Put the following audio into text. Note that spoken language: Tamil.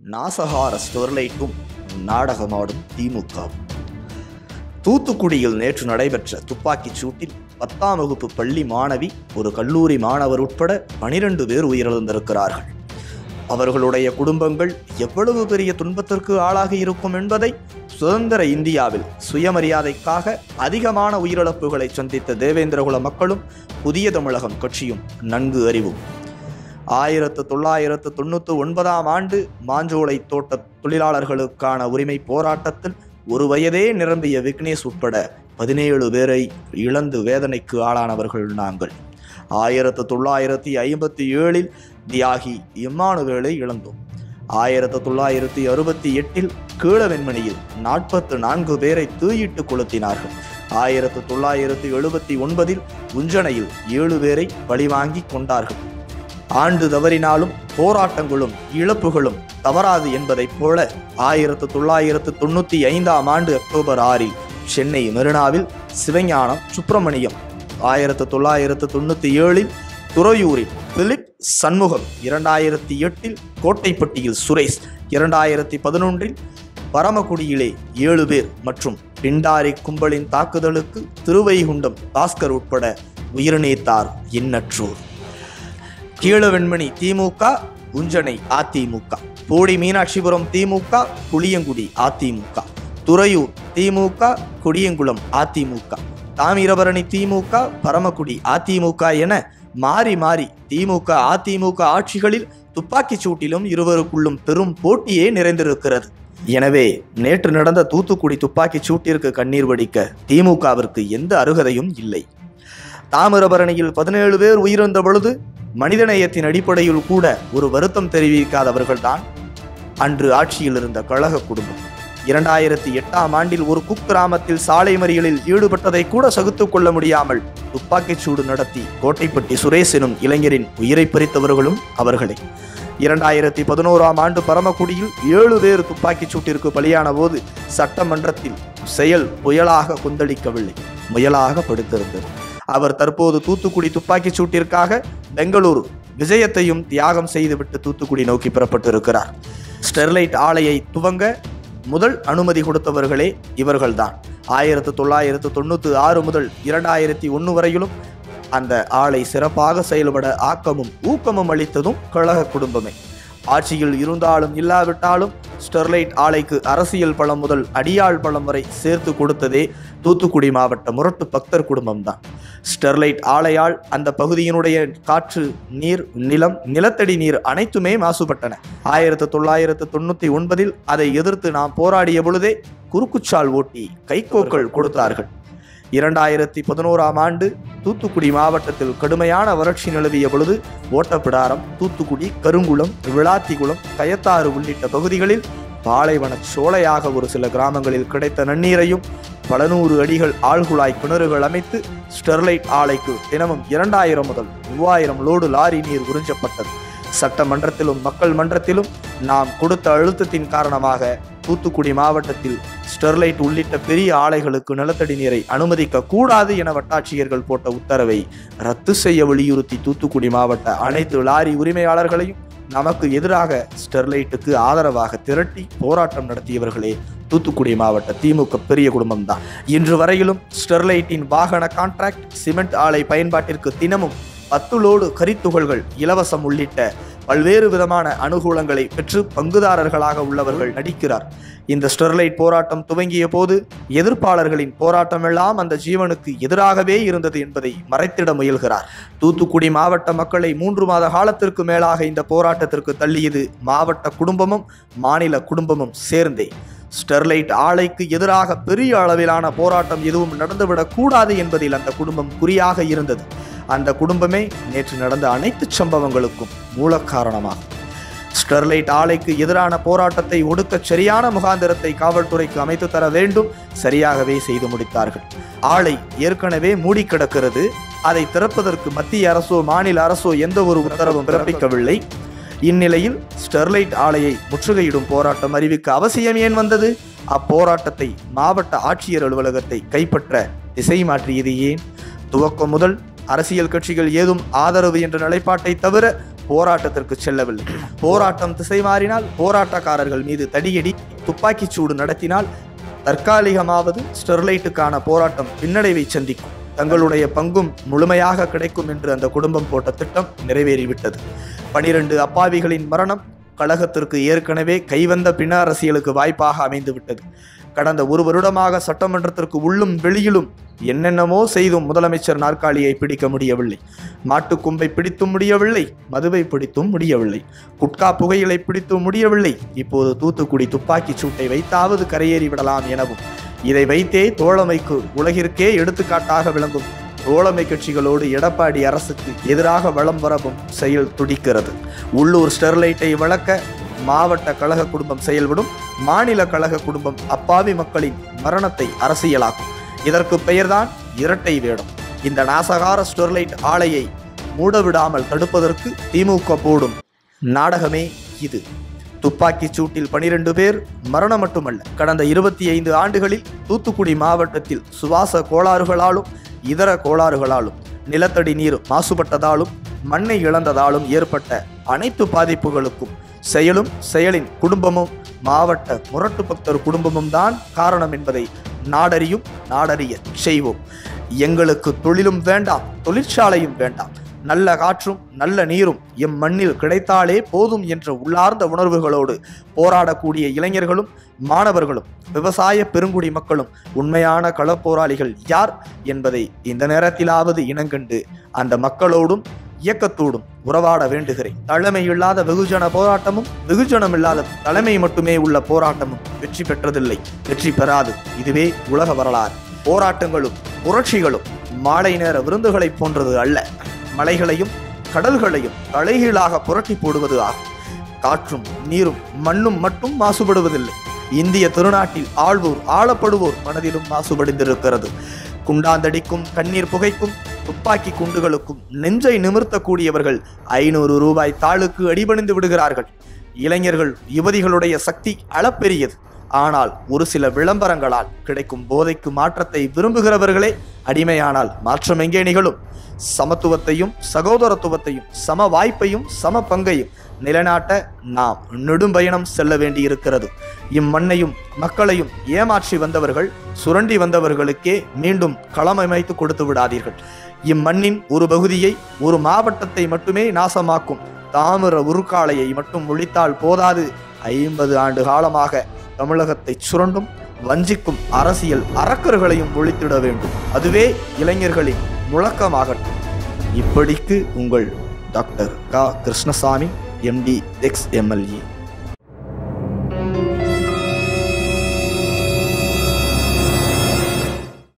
நாசகார ஸ்டெர்லைட்டும் நாடகமாடும் திமுக தூத்துக்குடியில் நேற்று நடைபெற்ற துப்பாக்கிச் சூட்டில் பத்தாம் வகுப்பு பள்ளி மாணவி ஒரு கல்லூரி மாணவர் உட்பட பனிரெண்டு பேர் உயிரிழந்திருக்கிறார்கள் அவர்களுடைய குடும்பங்கள் எவ்வளவு பெரிய துன்பத்திற்கு ஆளாகி இருக்கும் என்பதை சுதந்திர இந்தியாவில் சுயமரியாதைக்காக அதிகமான உயிரிழப்புகளை சந்தித்த தேவேந்திரகுல மக்களும் புதிய தமிழகம் கட்சியும் நன்கு அறிவும் ஆயிரத்து தொள்ளாயிரத்து தொண்ணூற்றி ஒன்பதாம் ஆண்டு மாஞ்சோலை தோட்ட தொழிலாளர்களுக்கான உரிமை போராட்டத்தில் ஒரு வயதே நிரம்பிய விக்னேஷ் உட்பட பதினேழு பேரை இழந்து வேதனைக்கு ஆளானவர்கள் நாங்கள் ஆயிரத்து தொள்ளாயிரத்தி ஐம்பத்தி ஏழில் தியாகி இம்மானுவேலை இழந்தோம் ஆயிரத்து தொள்ளாயிரத்தி அறுபத்தி எட்டில் கீழவெண்மணியில் நாற்பத்து நான்கு பேரை தூயிட்டு கொளுத்தினார்கள் ஆயிரத்து தொள்ளாயிரத்தி எழுபத்தி ஒன்பதில் உஞ்சனையில் ஏழு பேரை பழிவாங்கி கொண்டார்கள் ஆண்டு தவறினாலும் போராட்டங்களும் இழப்புகளும் தவறாது என்பதைப் போல ஆயிரத்து தொள்ளாயிரத்து தொண்ணூற்றி ஐந்தாம் ஆண்டு அக்டோபர் ஆறில் சென்னை மெரினாவில் சிவஞானம் சுப்பிரமணியம் ஆயிரத்து தொள்ளாயிரத்து தொண்ணூற்றி ஏழில் துறையூரில் பிலிப் சண்முகம் இரண்டாயிரத்தி எட்டில் கோட்டைப்பட்டியில் சுரேஷ் இரண்டாயிரத்தி பதினொன்றில் பரமக்குடியிலே ஏழு பேர் மற்றும் பிண்டாரி கும்பலின் தாக்குதலுக்கு திருவைகுண்டம் பாஸ்கர் உட்பட உயிரிழந்தார் எண்ணற்றோர் கீழவெண்மணி திமுக உஞ்சனை அதிமுக போடி மீனாட்சிபுரம் திமுக புளியங்குடி அதிமுக துறையூர் திமுக கொடியங்குளம் அதிமுக தாமிரபரணி திமுக பரமக்குடி அதிமுக என மாறி மாறி திமுக அதிமுக ஆட்சிகளில் துப்பாக்கிச் சூட்டிலும் இருவருக்குள்ளும் பெரும் போட்டியே நிறைந்திருக்கிறது எனவே நேற்று நடந்த தூத்துக்குடி துப்பாக்கிச் சூட்டிற்கு கண்ணீர் வடிக்க திமுகவிற்கு எந்த அருகதையும் இல்லை தாமிரபரணியில் பதினேழு பேர் உயிரிழந்த பொழுது மனிதநேயத்தின் அடிப்படையில் கூட ஒரு வருத்தம் தெரிவிக்காதவர்கள்தான் அன்று ஆட்சியில் இருந்த கழக குடும்பம் இரண்டாயிரத்தி எட்டாம் ஆண்டில் ஒரு குக்கிராமத்தில் சாலை மறியலில் ஈடுபட்டதை கூட சகித்துக் கொள்ள முடியாமல் துப்பாக்கிச் சூடு நடத்தி கோட்டைப்பட்டி சுரேஷ் எனும் இளைஞரின் உயிரை பறித்தவர்களும் அவர்களே இரண்டாயிரத்தி பதினோராம் ஆண்டு பரமக்குடியில் ஏழு பேர் துப்பாக்கிச் சூட்டிற்கு பலியான போது சட்டமன்றத்தில் செயல் புயலாக கொந்தளிக்கவில்லை முயலாக படுத்திருந்தது அவர் தற்போது தூத்துக்குடி துப்பாக்கிச் சூட்டிற்காக பெங்களூரு விஜயத்தையும் தியாகம் செய்துவிட்டு தூத்துக்குடி நோக்கி புறப்பட்டிருக்கிறார் ஸ்டெர்லைட் ஆலையை துவங்க முதல் அனுமதி கொடுத்தவர்களே இவர்கள்தான் ஆயிரத்து தொள்ளாயிரத்து தொண்ணூற்றி ஆறு முதல் இரண்டாயிரத்தி ஒன்று வரையிலும் அந்த ஆலை சிறப்பாக செயல்பட ஆக்கமும் ஊக்கமும் அளித்ததும் கழக குடும்பமே ஆட்சியில் இருந்தாலும் இல்லாவிட்டாலும் ஸ்டெர்லைட் ஆலைக்கு அரசியல் பலம் முதல் அடியாள் பலம் வரை சேர்த்து கொடுத்ததே தூத்துக்குடி மாவட்ட முரட்டு பக்தர் குடும்பம்தான் ஸ்டெர்லைட் ஆலையால் அந்த பகுதியினுடைய காற்று நீர் நிலம் நிலத்தடி நீர் அனைத்துமே மாசுபட்டன ஆயிரத்து தொள்ளாயிரத்து தொண்ணூற்றி ஒன்பதில் அதை எதிர்த்து நாம் போராடிய பொழுதே குறுக்குச்சால் ஓட்டி கைகோக்கள் கொடுத்தார்கள் இரண்டாயிரத்தி பதினோராம் ஆண்டு தூத்துக்குடி மாவட்டத்தில் கடுமையான வறட்சி நிலவிய பொழுது ஓட்டப்பிடாரம் தூத்துக்குடி கருங்குளம் விளாத்திகுளம் கயத்தாறு உள்ளிட்ட பகுதிகளில் பாலைவன சோலையாக ஒரு சில கிராமங்களில் கிடைத்த நன்னீரையும் பல நூறு அடிகள் ஆழ்குழாய் கிணறுகள் அமைத்து ஸ்டெர்லைட் ஆலைக்கு தினமும் இரண்டாயிரம் முதல் மூவாயிரம் லோடு லாரி நீர் உறிஞ்சப்பட்டது சட்டமன்றத்திலும் மக்கள் மன்றத்திலும் நாம் கொடுத்த அழுத்தத்தின் காரணமாக தூத்துக்குடி மாவட்டத்தில் ஸ்டெர்லைட் உள்ளிட்ட பெரிய ஆலைகளுக்கு நிலத்தடி நீரை அனுமதிக்க கூடாது என வட்டாட்சியர்கள் போட்ட உத்தரவை ரத்து செய்ய வலியுறுத்தி தூத்துக்குடி மாவட்ட அனைத்து லாரி உரிமையாளர்களையும் நமக்கு எதிராக ஸ்டெர்லைட்டுக்கு ஆதரவாக திரட்டி போராட்டம் நடத்தியவர்களே தூத்துக்குடி மாவட்ட திமுக பெரிய குடும்பம்தான் இன்று வரையிலும் ஸ்டெர்லைட்டின் வாகன கான்ட்ராக்ட் சிமெண்ட் ஆலை பயன்பாட்டிற்கு தினமும் பத்து லோடு கரித்துகள்கள் இலவசம் உள்ளிட்ட பல்வேறு விதமான அனுகூலங்களை பெற்று பங்குதாரர்களாக உள்ளவர்கள் நடிக்கிறார் இந்த ஸ்டெர்லைட் போராட்டம் துவங்கிய போது எதிர்ப்பாளர்களின் போராட்டம் எல்லாம் அந்த ஜீவனுக்கு எதிராகவே இருந்தது என்பதை மறைத்திட முயல்கிறார் தூத்துக்குடி மாவட்ட மக்களை மூன்று மாத காலத்திற்கு மேலாக இந்த போராட்டத்திற்கு தள்ளியது மாவட்ட குடும்பமும் மாநில குடும்பமும் சேர்ந்தே ஸ்டெர்லைட் ஆலைக்கு எதிராக பெரிய அளவிலான போராட்டம் எதுவும் நடந்துவிடக் கூடாது என்பதில் அந்த குடும்பம் குறியாக இருந்தது அந்த குடும்பமே நேற்று நடந்த அனைத்து சம்பவங்களுக்கும் மூல காரணமாகும் ஸ்டெர்லைட் ஆலைக்கு எதிரான போராட்டத்தை ஒடுக்க சரியான முகாந்திரத்தை காவல்துறைக்கு அமைத்து தர வேண்டும் சரியாகவே செய்து முடித்தார்கள் ஆலை ஏற்கனவே மூடி கிடக்கிறது அதை திறப்பதற்கு மத்திய அரசோ மாநில அரசோ எந்த ஒரு உத்தரவும் பிறப்பிக்கவில்லை இந்நிலையில் ஸ்டெர்லைட் ஆலையை முற்றுகையிடும் போராட்டம் அறிவிக்க அவசியம் ஏன் வந்தது அப்போராட்டத்தை மாவட்ட ஆட்சியர் அலுவலகத்தை கைப்பற்ற திசை மாற்றியது ஏன் துவக்கம் முதல் அரசியல் கட்சிகள் ஏதும் ஆதரவு என்ற நிலைப்பாட்டை தவிர போராட்டத்திற்கு செல்லவில்லை போராட்டம் திசை மாறினால் போராட்டக்காரர்கள் மீது தடியடி துப்பாக்கிச் சூடு நடத்தினால் தற்காலிகமாவது ஸ்டெர்லைட்டுக்கான போராட்டம் பின்னடைவை சந்திக்கும் தங்களுடைய பங்கும் முழுமையாக கிடைக்கும் என்று அந்த குடும்பம் போட்ட திட்டம் நிறைவேறிவிட்டது பனிரெண்டு அப்பாவிகளின் மரணம் கழகத்திற்கு ஏற்கனவே கைவந்த பிண அரசியலுக்கு வாய்ப்பாக அமைந்துவிட்டது கடந்த ஒரு வருடமாக சட்டமன்றத்திற்கு உள்ளும் வெளியிலும் என்னென்னமோ செய்தும் முதலமைச்சர் நாற்காலியை பிடிக்க முடியவில்லை மாட்டுக்கும்பை பிடித்தும் முடியவில்லை மதுவை பிடித்தும் முடியவில்லை குட்கா புகையிலை பிடித்தும் முடியவில்லை இப்போது தூத்துக்குடி துப்பாக்கிச் சூட்டை வைத்தாவது கரையேறி விடலாம் எனவும் இதை வைத்தே தோழமைக்கு உலகிற்கே எடுத்துக்காட்டாக விளங்கும் தோழமை கட்சிகளோடு எடப்பாடி அரசுக்கு எதிராக வளம் வரவும் செயல் துடிக்கிறது உள்ளூர் ஸ்டெர்லைட்டை வளர்க்க மாவட்ட கழக குடும்பம் செயல்படும் மாநில கழக குடும்பம் அப்பாவி மக்களின் மரணத்தை அரசியலாக்கும் இதற்கு பெயர்தான் இரட்டை வேடம் இந்த நாசகார ஸ்டெர்லைட் ஆலையை மூடவிடாமல் தடுப்பதற்கு திமுக போடும் நாடகமே இது துப்பாக்கிச் சூட்டில் பனிரெண்டு பேர் மரணம் மட்டுமல்ல கடந்த இருபத்தி ஐந்து ஆண்டுகளில் தூத்துக்குடி மாவட்டத்தில் சுவாச கோளாறுகளாலும் இதர கோளாறுகளாலும் நிலத்தடி நீர் மாசுபட்டதாலும் மண்ணை இழந்ததாலும் ஏற்பட்ட அனைத்து பாதிப்புகளுக்கும் செயலும் செயலின் குடும்பமும் மாவட்ட முரட்டு பக்தர் குடும்பமும் தான் காரணம் என்பதை நாடறியும் நாடறிய செய்வோம் எங்களுக்கு தொழிலும் வேண்டாம் தொழிற்சாலையும் வேண்டாம் நல்ல காற்றும் நல்ல நீரும் எம் மண்ணில் கிடைத்தாலே போதும் என்ற உள்ளார்ந்த உணர்வுகளோடு போராடக்கூடிய இளைஞர்களும் மாணவர்களும் விவசாய பெருங்குடி மக்களும் உண்மையான களப்போராளிகள் யார் என்பதை இந்த நேரத்திலாவது இனங்கண்டு அந்த மக்களோடும் இயக்கத்தோடும் உறவாட வேண்டுகிறேன் தலைமை இல்லாத வெகுஜன போராட்டமும் வெகுஜனம் இல்லாத தலைமை மட்டுமே உள்ள போராட்டமும் வெற்றி பெற்றதில்லை வெற்றி பெறாது இதுவே உலக வரலாறு போராட்டங்களும் புரட்சிகளும் மாலை நேர விருந்துகளைப் போன்றது அல்ல மலைகளையும் கடல்களையும் தலைகீழாக புரட்டி போடுவது ஆகும் காற்றும் நீரும் மண்ணும் மட்டும் மாசுபடுவதில்லை இந்திய திருநாட்டில் ஆள்வோர் ஆளப்படுவோர் மனதிலும் மாசுபடிந்திருக்கிறது குண்டாந்தடிக்கும் கண்ணீர் புகைக்கும் துப்பாக்கி குண்டுகளுக்கும் நெஞ்சை நிமிர்த்தக்கூடியவர்கள் ஐநூறு ரூபாய் தாளுக்கு அடிபணிந்து விடுகிறார்கள் இளைஞர்கள் யுவதிகளுடைய சக்தி அளப்பெரியது ஆனால் ஒரு சில விளம்பரங்களால் கிடைக்கும் போதைக்கு மாற்றத்தை விரும்புகிறவர்களே அடிமையானால் மாற்றம் எங்கே நிகழும் சமத்துவத்தையும் சகோதரத்துவத்தையும் சம வாய்ப்பையும் சம பங்கையும் நிலைநாட்ட நாம் நெடும் பயணம் செல்ல வேண்டியிருக்கிறது இம்மண்ணையும் மக்களையும் ஏமாற்றி வந்தவர்கள் சுரண்டி வந்தவர்களுக்கே மீண்டும் களமமைத்து கொடுத்து விடாதீர்கள் இம்மண்ணின் ஒரு பகுதியை ஒரு மாவட்டத்தை மட்டுமே நாசமாக்கும் தாமிர உருக்காலையை மட்டும் ஒழித்தால் போதாது ஐம்பது ஆண்டு காலமாக தமிழகத்தை சுரண்டும் வஞ்சிக்கும் அரசியல் அரக்கர்களையும் ஒழித்திட வேண்டும் அதுவே இளைஞர்களின் முழக்கமாகட்டும் இப்படிக்கு உங்கள் டாக்டர் க கிருஷ்ணசாமி எம்டி எக்ஸ் எம்எல்ஏ